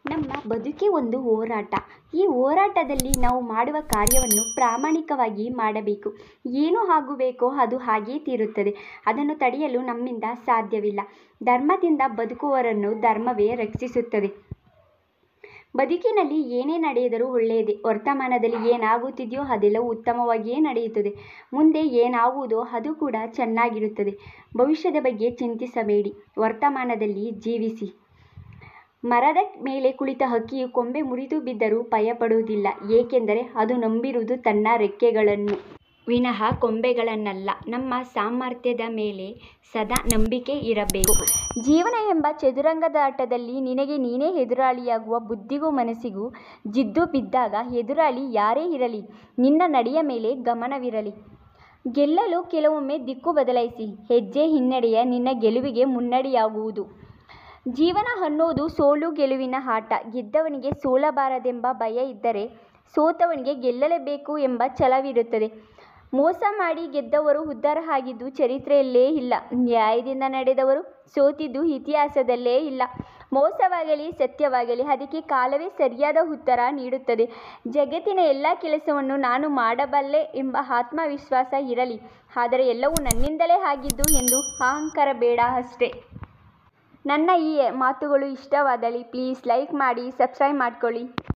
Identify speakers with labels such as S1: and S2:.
S1: ನಮ್ಮ ಬದುಕೇ ಒಂದು ಹೋರಾಟ ಈ ಹೋರಾಟದಲ್ಲಿ ನಾವು ಮಾಡುವ ಕಾರ್ಯವನ್ನು ಪ್ರಾಮಾಣಿಕವಾಗಿ ಮಾಡಬೇಕು ಏನು ಆಗಬೇಕೋ ಅದು ಹಾಗೇ ತೀರುತ್ತದೆ ಅದನ್ನು ತಡೆಯಲು ನಮ್ಮಿಂದ ಸಾಧ್ಯವಿಲ್ಲ ಧರ್ಮದಿಂದ ಬದುಕುವವರನ್ನು ಧರ್ಮವೇ ರಕ್ಷಿಸುತ್ತದೆ ಬದುಕಿನಲ್ಲಿ ಏನೇ ನಡೆದರೂ ಒಳ್ಳೆಯದೇ ವರ್ತಮಾನದಲ್ಲಿ ಏನಾಗುತ್ತಿದೆಯೋ ಅದೆಲ್ಲವೂ ಉತ್ತಮವಾಗಿಯೇ ನಡೆಯುತ್ತದೆ ಮುಂದೆ ಏನಾಗುವುದೋ ಅದು ಕೂಡ ಚೆನ್ನಾಗಿರುತ್ತದೆ ಭವಿಷ್ಯದ ಬಗ್ಗೆ ಚಿಂತಿಸಬೇಡಿ ವರ್ತಮಾನದಲ್ಲಿ ಜೀವಿಸಿ ಮರದ ಮೇಲೆ ಕುಳಿತ ಹಕ್ಕಿಯು ಕೊಂಬೆ ಮುರಿದು ಬಿದ್ದರೂ ಭಯಪಡುವುದಿಲ್ಲ ಏಕೆಂದರೆ ಅದು ನಂಬಿರುವುದು ತನ್ನ ರೆಕ್ಕೆಗಳನ್ನು ವಿನಃ ಕೊಂಬೆಗಳನ್ನಲ್ಲ ನಮ್ಮ ಸಾಮರ್ಥ್ಯದ ಮೇಲೆ ಸದಾ ನಂಬಿಕೆ ಇರಬೇಕು ಜೀವನ ಎಂಬ ಚದುರಂಗದಾಟದಲ್ಲಿ ನಿನಗೆ ನೀನೇ ಎದುರಾಳಿಯಾಗುವ ಬುದ್ಧಿಗೂ ಮನಸ್ಸಿಗೂ ಜಿದ್ದು ಬಿದ್ದಾಗ ಎದುರಾಳಿ ಯಾರೇ ಇರಲಿ ನಿನ್ನ ನಡೆಯ ಮೇಲೆ ಗಮನವಿರಲಿ ಗೆಲ್ಲಲು ಕೆಲವೊಮ್ಮೆ ದಿಕ್ಕು ಬದಲಾಯಿಸಿ ಹೆಜ್ಜೆ ಹಿನ್ನಡೆಯ ನಿನ್ನ ಗೆಲುವಿಗೆ ಮುನ್ನಡೆಯಾಗುವುದು ಜೀವನ ಅನ್ನೋದು ಸೋಲು ಗೆಲುವಿನ ಆಟ ಗೆದ್ದವನಿಗೆ ಸೋಲಬಾರದೆಂಬ ಭಯ ಇದ್ದರೆ ಸೋತವನಿಗೆ ಗೆಲ್ಲಲೇಬೇಕು ಎಂಬ ಛಲವಿರುತ್ತದೆ ಮೋಸ ಮಾಡಿ ಗೆದ್ದವರು ಉದ್ಧಾರ ಆಗಿದ್ದು ಚರಿತ್ರೆಯಲ್ಲೇ ಇಲ್ಲ ನ್ಯಾಯದಿಂದ ನಡೆದವರು ಸೋತಿದ್ದು ಇತಿಹಾಸದಲ್ಲೇ ಇಲ್ಲ ಮೋಸವಾಗಲಿ ಸತ್ಯವಾಗಲಿ ಅದಕ್ಕೆ ಕಾಲವೇ ಸರಿಯಾದ ಉತ್ತರ ನೀಡುತ್ತದೆ ಜಗತ್ತಿನ ಎಲ್ಲ ಕೆಲಸವನ್ನು ನಾನು ಮಾಡಬಲ್ಲೆ ಎಂಬ ಆತ್ಮವಿಶ್ವಾಸ ಇರಲಿ ಆದರೆ ಎಲ್ಲವೂ ನನ್ನಿಂದಲೇ ಆಗಿದ್ದು ಎಂದು ಅಹಂಕಾರ ಬೇಡ ಅಷ್ಟೇ ನನ್ನ ಈ ಮಾತುಗಳು ಇಷ್ಟವಾದಲ್ಲಿ ಪ್ಲೀಸ್ ಲೈಕ್ ಮಾಡಿ ಸಬ್ಸ್ಕ್ರೈಬ್ ಮಾಡ್ಕೊಳ್ಳಿ